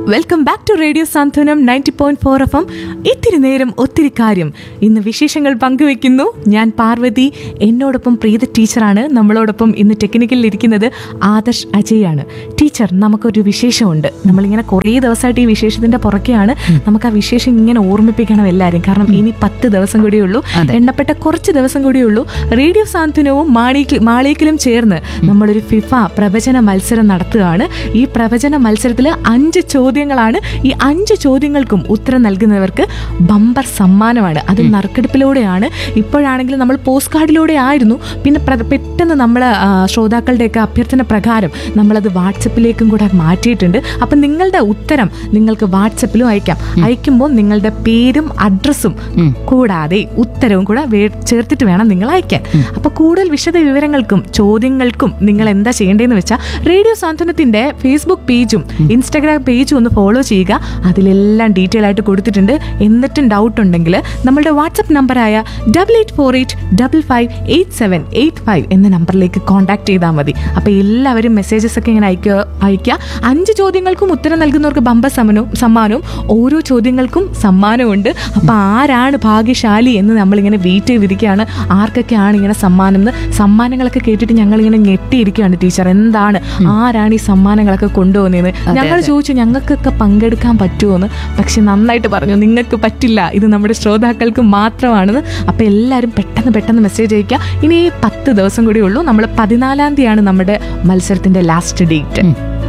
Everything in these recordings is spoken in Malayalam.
Welcome back to radio Santhwanam ninety point four F M ഇത്തിരി നേരം ഒത്തിരി കാര്യം ഇന്ന് വിശേഷങ്ങൾ പങ്കുവെക്കുന്നു ഞാൻ പാർവതി എന്നോടൊപ്പം പ്രീത ടീച്ചറാണ് നമ്മളോടൊപ്പം ഇന്ന് ടെക്നിക്കലിൽ ഇരിക്കുന്നത് ആദർശ് അജയാണ് ടീച്ചർ നമുക്കൊരു വിശേഷമുണ്ട് നമ്മളിങ്ങനെ കുറേ ദിവസമായിട്ട് ഈ വിശേഷത്തിന്റെ പുറക്കെയാണ് നമുക്ക് ആ വിശേഷം ഇങ്ങനെ ഓർമ്മിപ്പിക്കണം എല്ലാവരും കാരണം ഇനി പത്ത് ദിവസം കൂടിയേ ഉള്ളൂ എണ്ണപ്പെട്ട കുറച്ച് ദിവസം കൂടിയേ ഉള്ളൂ റേഡിയോ സാന്ത്വനവും മാളിക്ക് മാളികയിലും ചേർന്ന് നമ്മളൊരു ഫിഫ പ്രവചന മത്സരം നടത്തുകയാണ് ഈ പ്രവചന മത്സരത്തിൽ അഞ്ച് ചോദ്യങ്ങളാണ് ഈ അഞ്ച് ചോദ്യങ്ങൾക്കും ഉത്തരം നൽകുന്നവർക്ക് ബമ്പർ സമ്മാനമാണ് അത് നറുക്കെടുപ്പിലൂടെയാണ് ഇപ്പോഴാണെങ്കിൽ നമ്മൾ പോസ്റ്റ് കാർഡിലൂടെ ആയിരുന്നു പിന്നെ പ്ര- പെട്ടെന്ന് നമ്മൾ ശ്രോതാക്കളുടെയൊക്കെ അഭ്യർത്ഥന പ്രകാരം നമ്മളത് വാട്സപ്പിലേക്കും കൂടെ മാറ്റിയിട്ടുണ്ട് അപ്പം നിങ്ങളുടെ ഉത്തരം നിങ്ങൾക്ക് വാട്സപ്പിലും അയക്കാം അയക്കുമ്പോൾ നിങ്ങളുടെ പേരും അഡ്രസ്സും കൂടാതെ ഉത്തരവും കൂടെ വേ- ചേർത്തിട്ട് വേണം നിങ്ങൾ അയക്കാൻ അപ്പൊ കൂടുതൽ വിശദ വിവരങ്ങൾക്കും ചോദ്യങ്ങൾക്കും നിങ്ങൾ എന്താ ചെയ്യേണ്ടതെന്ന് വെച്ചാൽ റേഡിയോ സാന്ത്വനത്തിന്റെ ഫേസ്ബുക്ക് പേജും ഇൻസ്റ്റാഗ്രാം പേജും ഒന്ന് ഫോളോ ചെയ്യുക അതിലെല്ലാം ഡീറ്റെയിൽ ആയിട്ട് കൊടുത്തിട്ടുണ്ട് എന്നിട്ടും ഡൗട്ട് ഉണ്ടെങ്കിൽ നമ്മളുടെ വാട്സപ്പ് നമ്പറായ double eight four eight double five eight seven eight five എന്ന നമ്പറിലേക്ക് കോൺടാക്ട് ചെയ്താൽ മതി അപ്പോൾ എല്ലാവരും മെസ്സേജസ് ഒക്കെ ഇങ്ങനെ അയക്കുക അയക്കുക അഞ്ച് ചോദ്യങ്ങൾക്കും ഉത്തരം നൽകുന്നവർക്ക് ബമ്പ സമ്മനവും സമ്മാനവും ഓരോ ചോദ്യങ്ങൾക്കും സമ്മാനമുണ്ട് അപ്പോൾ ആരാണ് ഭാഗ്യശാലി എന്ന് നമ്മളിങ്ങനെ വെയിറ്റ് ചെയ്തിരിക്കുകയാണ് ആർക്കൊക്കെയാണ് ഇങ്ങനെ സമ്മാനം എന്ന് സമ്മാനങ്ങളൊക്കെ കേട്ടിട്ട് ഞങ്ങളിങ്ങനെ ഞെട്ടിയിരിക്കുകയാണ് ടീച്ചർ എന്താണ് ആരാണ് ഈ സമ്മാനങ്ങളൊക്കെ കൊണ്ടുപോകുന്നതെന്ന് ഞങ്ങൾ ചോദിച്ചു ഞങ്ങൾക്കൊക്കെ പങ്കെടുക്കാൻ പറ്റുമോ എന്ന് പക്ഷെ നന്നായിട്ട് പറഞ്ഞു നിങ്ങൾക്ക് പറ്റില്ല ഇത് നമ്മുടെ ശ്രോതാക്കൾക്ക് മാത്രമാണെന്ന് അപ്പോൾ എല്ലാവരും പെട്ടെന്ന് പെട്ടെന്ന് മെസ്സേജ് അയക്കുക ഇനി ഈ പത്ത് ദിവസം കൂടി ഉള്ളൂ നമ്മൾ പതിനാലാം തീയതിയാണ് നമ്മുടെ മത്സരത്തിന്റെ ലാസ്റ്റ് ഡേറ്റ്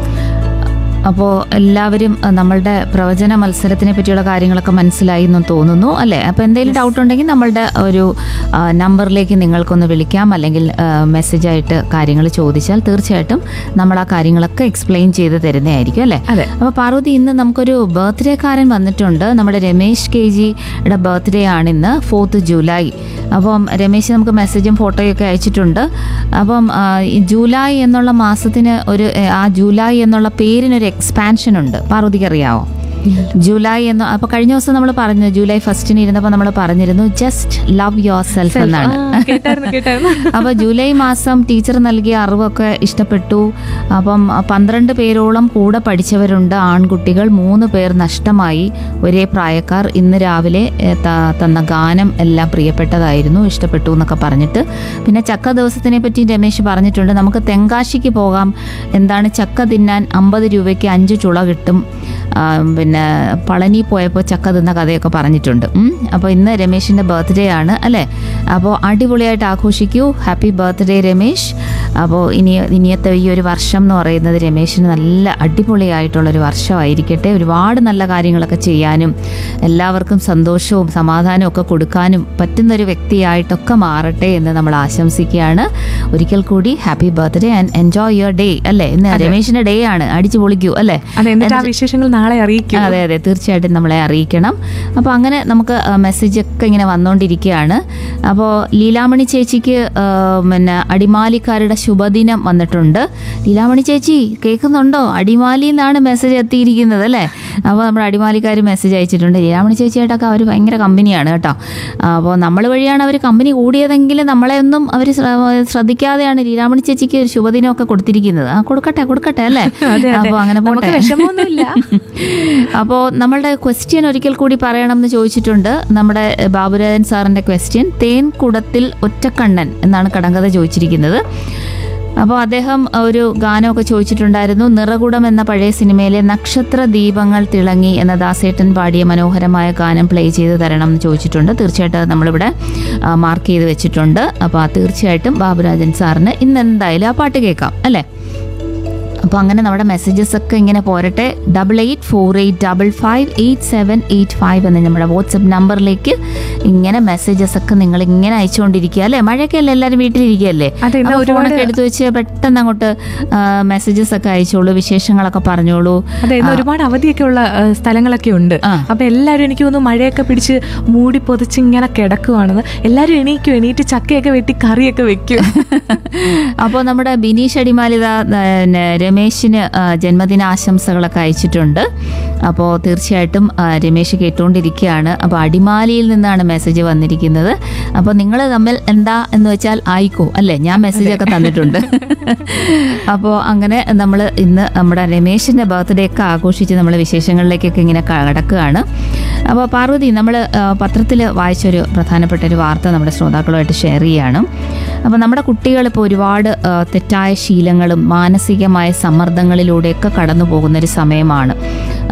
അപ്പോൾ എല്ലാവരും അഹ്, നമ്മളുടെ പ്രവചന മത്സരത്തിനെ പറ്റിയുള്ള കാര്യങ്ങളൊക്കെ മനസ്സിലായി എന്ന് തോന്നുന്നു അല്ലേ അപ്പോൾ എന്തെങ്കിലും ഡൗട്ട് ഉണ്ടെങ്കിൽ നമ്മളുടെ ഒരു ആ, നമ്പറിലേക്ക് നിങ്ങൾക്കൊന്ന് വിളിക്കാം അല്ലെങ്കിൽ മെസ്സേജ് ആയിട്ട് കാര്യങ്ങൾ ചോദിച്ചാൽ തീർച്ചയായിട്ടും നമ്മൾ ആ കാര്യങ്ങളൊക്കെ എക്സ്പ്ലെയിൻ ചെയ്ത് തരുന്നതായിരിക്കും അല്ലേ അതെ. അപ്പോൾ പാർവതി ഇന്ന് നമുക്കൊരു ബർത്ത്ഡേക്കാരൻ വന്നിട്ടുണ്ട് നമ്മുടെ രമേശ് കെ ജിയുടെ ബർത്ത്ഡേ ആണ് ഇന്ന് ഫോർത്ത് ജൂലൈ അപ്പം രമേശ് നമുക്ക് മെസ്സേജും ഫോട്ടോയും ഒക്കെ അയച്ചിട്ടുണ്ട് അപ്പം ആ, ഈ ജൂലൈ എന്നുള്ള മാസത്തിന് ഒരു ഏ, ആ ജൂലൈ എന്നുള്ള പേരിനൊരു എക്സ്പാൻഷൻ ഉണ്ട് പാർവതിക്ക് അറിയാവോ ജൂലൈ എന്ന് അപ്പൊ കഴിഞ്ഞ ദിവസം നമ്മൾ പറഞ്ഞു ജൂലൈ ഫസ്റ്റിന് ഇരുന്നപ്പോൾ നമ്മൾ പറഞ്ഞിരുന്നു ജസ്റ്റ് ലവ് യുവർ സെൽഫ് എന്നാണ് ആ, കേട്ടായിരുന്നു കേട്ടായിരുന്നു അപ്പോൾ ജൂലൈ മാസം ടീച്ചർ നൽകിയ അറിവൊക്കെ ഇഷ്ടപ്പെട്ടു അപ്പം പന്ത്രണ്ട് പേരോളം കൂടെ പഠിച്ചവരുണ്ട് ആൺകുട്ടികൾ മൂന്ന് പേർ നഷ്ടമായി ഒരേ പ്രായക്കാർ ഇന്ന് രാവിലെ ഏ, ത- തന്ന ഗാനം എല്ലാം പ്രിയപ്പെട്ടതായിരുന്നു ഇഷ്ടപ്പെട്ടു എന്നൊക്കെ പറഞ്ഞിട്ട് പിന്നെ ചക്ക ദിവസത്തിനെ പറ്റി രമേശ് പറഞ്ഞിട്ടുണ്ട് നമുക്ക് തെങ്കാശിക്ക് പോകാം എന്താണ് ചക്ക തിന്നാൻ അമ്പത് രൂപയ്ക്ക് അഞ്ച് ചുള കിട്ടും ആ, പിന്നെ പളനി പോയപ്പോൾ ചക്ക തിന്ന കഥയൊക്കെ പറഞ്ഞിട്ടുണ്ട് അപ്പോൾ ഇന്ന് രമേശിൻ്റെ ബർത്ത്ഡേ ആണ് അല്ലേ അപ്പോൾ അടിപൊളിയായിട്ട് ആഘോഷിക്കൂ ഹാപ്പി ബർത്ത്ഡേ രമേശ് അപ്പോൾ ഇനി ഇനിയത്തെ ഈ ഒരു വർഷം എന്ന് പറയുന്നത് രമേശിന് നല്ല അടിപൊളിയായിട്ടുള്ളൊരു വർഷമായിരിക്കട്ടെ ഒരുപാട് നല്ല കാര്യങ്ങളൊക്കെ ചെയ്യാനും എല്ലാവർക്കും സന്തോഷവും സമാധാനവും ഒക്കെ കൊടുക്കാനും പറ്റുന്നൊരു വ്യക്തിയായിട്ടൊക്കെ മാറട്ടെ എന്ന് നമ്മൾ ആശംസിക്കുകയാണ് ഒരിക്കൽ കൂടി happy birthday and enjoy your day അല്ലേ ഇന്ന് രമേശിൻ്റെ ഡേ ആണ് അടിച്ചു പൊളിക്കൂ അല്ലേ അതെ എന്നിട്ട് ആ വിശേഷങ്ങൾ നാളെ അറിയിക്കും അതെ അതെ തീർച്ചയായിട്ടും നമ്മളെ അറിയിക്കണം അപ്പോൾ അങ്ങനെ നമുക്ക് മെസ്സേജ് ഒക്കെ ഇങ്ങനെ വന്നുകൊണ്ടിരിക്കുകയാണ് അപ്പോൾ ലീലാമണി ചേച്ചിക്ക് ആ, പിന്നെ അടിമാലിക്കാരുടെ ശുഭദിനം വന്നിട്ടുണ്ട് ലീലാമണി ചേച്ചി കേൾക്കുന്നുണ്ടോ അടിമാലി എന്നാണ് മെസ്സേജ് എത്തിയിരിക്കുന്നത് അല്ലേ അപ്പോൾ നമ്മുടെ അടിമാലിക്കാർ മെസ്സേജ് അയച്ചിട്ടുണ്ട് ലീലാമണി ചേച്ചിയായിട്ടൊക്കെ അവർ ഭയങ്കര കമ്പനിയാണ് കേട്ടോ അപ്പോൾ നമ്മൾ വഴിയാണ് അവർ കമ്പനി കൂടിയതെങ്കിൽ നമ്മളെ ഒന്നും അവർ ശ്രദ്ധിക്കാതെയാണ് ലീലാമണി ചേച്ചിക്ക് ഒരു ശുഭദിനമൊക്കെ കൊടുത്തിരിക്കുന്നത് ആ കൊടുക്കട്ടെ കൊടുക്കട്ടെ അല്ലേ അതെ, അതെ. അപ്പോൾ അങ്ങനെ നമുക്ക് പോട്ടെ വിഷമമൊന്നുമില്ല. അപ്പോൾ നമ്മളുടെ ക്വസ്റ്റ്യൻ ഒരിക്കൽ കൂടി പറയണം എന്ന് ചോദിച്ചിട്ടുണ്ട് നമ്മുടെ ബാബുരാജൻ സാറിന്റെ ക്വസ്റ്റ്യൻ തേൻ കുടത്തിൽ ഒറ്റക്കണ്ണൻ എന്നാണ് കടങ്കഥ ചോദിച്ചിരിക്കുന്നത് അപ്പോൾ അദ്ദേഹം ഒരു ഗാനമൊക്കെ ചോദിച്ചിട്ടുണ്ടായിരുന്നു നിറകുടം എന്ന പഴയ സിനിമയിലെ നക്ഷത്ര ദീപങ്ങൾ തിളങ്ങി എന്ന ദാസേട്ടൻ പാടിയ മനോഹരമായ ഗാനം പ്ലേ ചെയ്ത് തരണം എന്ന് ചോദിച്ചിട്ടുണ്ട് തീർച്ചയായിട്ടും അത് നമ്മളിവിടെ മാർക്ക് ചെയ്ത് വെച്ചിട്ടുണ്ട് അപ്പോൾ തീർച്ചയായിട്ടും ബാബുരാജൻ സാറിന് ഇന്ന് എന്തായാലും ആ പാട്ട് കേൾക്കാം അല്ലേ അപ്പോൾ അങ്ങനെ നമ്മുടെ മെസ്സേജസ് ഒക്കെ ഇങ്ങനെ പോരട്ടെ double eight four eight double five eight seven eight five എന്ന നമ്മുടെ വാട്സപ്പ് നമ്പറിലേക്ക് ഇങ്ങനെ മെസ്സേജസ് ഒക്കെ നിങ്ങൾ ഇങ്ങനെ അയച്ചുകൊണ്ടിരിക്കുക അല്ലേ മഴയൊക്കെ അല്ലേ എല്ലാവരും വീട്ടിലിരിക്കുകയല്ലേ അതെ, ഇന്ന് അപ്പോൾ ഒരുപാട് ഫോണൊക്കെ എടുത്തു വെച്ച് പെട്ടെന്ന് അങ്ങോട്ട് മെസ്സേജസ് ഒക്കെ അയച്ചോളൂ വിശേഷങ്ങളൊക്കെ പറഞ്ഞോളൂ അതെ ഇന്ന് ഒരുപാട് അവധിയൊക്കെ ഉള്ള ആ, സ്ഥലങ്ങളൊക്കെ ഉണ്ട് ആ. അപ്പൊ എല്ലാവരും എനിക്ക് തോന്നുന്നു മഴയൊക്കെ പിടിച്ച് മൂടി പൊതിച്ച് ഇങ്ങനെ കിടക്കുവാണെന്ന് എല്ലാവരും എണീക്കും എണീറ്റ് ചക്കയൊക്കെ വെട്ടി കറിയൊക്കെ വെക്കും അപ്പോൾ നമ്മുടെ ബിനീഷ് അടിമാലിത പിന്നെ രമേശിന് ആ, ജന്മദിനാശംസകളൊക്കെ അയച്ചിട്ടുണ്ട് അപ്പോൾ തീർച്ചയായിട്ടും ആ, രമേശ് കേട്ടുകൊണ്ടിരിക്കുകയാണ് അപ്പോൾ അടിമാലിയിൽ നിന്നാണ് മെസ്സേജ് വന്നിരിക്കുന്നത് അപ്പോൾ നിങ്ങൾ തമ്മിൽ എന്താ എന്ന് വെച്ചാൽ ആയിക്കോ അല്ലേ ഞാൻ മെസ്സേജൊക്കെ തന്നിട്ടുണ്ട് അപ്പോൾ അങ്ങനെ നമ്മൾ ഇന്ന് നമ്മുടെ രമേശിൻ്റെ ബർത്ത്ഡേ ഒക്കെ ആഘോഷിച്ച് നമ്മൾ വിശേഷങ്ങളിലേക്കൊക്കെ ഇങ്ങനെ കടക്കുകയാണ് അപ്പോൾ പാർവതി നമ്മൾ പത്രത്തിൽ വായിച്ചൊരു പ്രധാനപ്പെട്ട ഒരു വാർത്ത നമ്മുടെ ശ്രോതാക്കളുമായിട്ട് ഷെയർ ചെയ്യുകയാണ് അപ്പോൾ നമ്മുടെ കുട്ടികൾ ഇപ്പോൾ ഒരുപാട് ആ, തെറ്റായ ശീലങ്ങളും മാനസികമായ സമ്മർദ്ദങ്ങളിലൂടെയൊക്കെ കടന്നു പോകുന്ന ഒരു സമയമാണ്